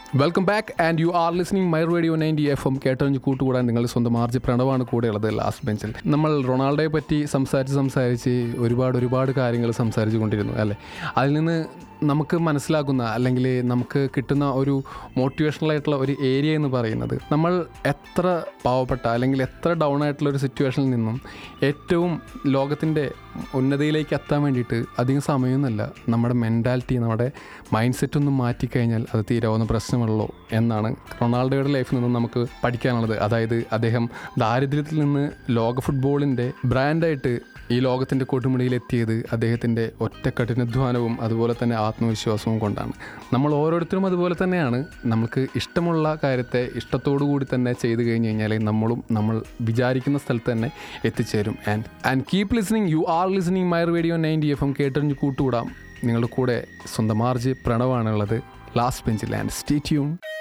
welcome back and you are listening My Radio ninety F M കേട്ടറിഞ്ഞ് കൂട്ടുകൂടാൻ നിങ്ങൾ സ്വന്തം ആർജി പ്രണവാണ് കൂടെയുള്ളത് ലാസ്റ്റ് ബെഞ്ചിൽ നമ്മൾ റൊണാൾഡോയെ പറ്റി സംസാരിച്ച് സംസാരിച്ച് ഒരുപാട് ഒരുപാട് കാര്യങ്ങൾ സംസാരിച്ചു കൊണ്ടിരുന്നു അല്ലേ അതിൽ നിന്ന് നമുക്ക് മനസ്സിലാക്കുന്ന അല്ലെങ്കിൽ നമുക്ക് കിട്ടുന്ന ഒരു മോട്ടിവേഷണൽ ആയിട്ടുള്ള ഒരു ഏരിയ എന്ന് പറയുന്നത് നമ്മൾ എത്ര പാവപ്പെട്ട അല്ലെങ്കിൽ എത്ര ഡൗൺ ആയിട്ടുള്ള ഒരു സിറ്റുവേഷനിൽ നിന്നും ഏറ്റവും ലോകത്തിൻ്റെ ഉന്നതിയിലേക്ക് എത്താൻ വേണ്ടിയിട്ട് അധികം സമയമൊന്നുമല്ല നമ്മുടെ മെൻറ്റാലിറ്റി നമ്മുടെ മൈൻഡ് സെറ്റ് ഒന്നും മാറ്റിക്കഴിഞ്ഞാൽ അത് തീരാവുന്ന പ്രശ്നമുള്ളൂ എന്നാണ് റൊണാൾഡോയുടെ ലൈഫിൽ നിന്നും നമുക്ക് പഠിക്കാനുള്ളത് അതായത് അദ്ദേഹം ദാരിദ്ര്യത്തിൽ നിന്ന് ലോക ഫുട്ബോളിൻ്റെ ബ്രാൻഡായിട്ട് ഈ ലോകത്തിൻ്റെ കൊടുമുടിയിൽ എത്തിയത് അദ്ദേഹത്തിൻ്റെ ഒറ്റ കഠിനാധ്വാനവും അതുപോലെ തന്നെ ആത്മവിശ്വാസവും കൊണ്ടാണ് നമ്മൾ ഓരോരുത്തരും അതുപോലെ തന്നെയാണ് നമുക്ക് ഇഷ്ടമുള്ള കാര്യത്തെ ഇഷ്ടത്തോടു കൂടി തന്നെ ചെയ്തു കഴിഞ്ഞ് കഴിഞ്ഞാൽ നമ്മളും നമ്മൾ വിചാരിക്കുന്ന സ്ഥലത്ത് തന്നെ എത്തിച്ചേരും and and keep listening you are listening My Radio ninety F M കേട്ടറിഞ്ഞ് കൂട്ടുകൂടാം നിങ്ങളുടെ കൂടെ സ്വന്തം ആർജി പ്രണവാണുള്ളത് ലാസ്റ്റ് ബെഞ്ചിൽ ആൻഡ് സ്റ്റേ ട്യൂൺ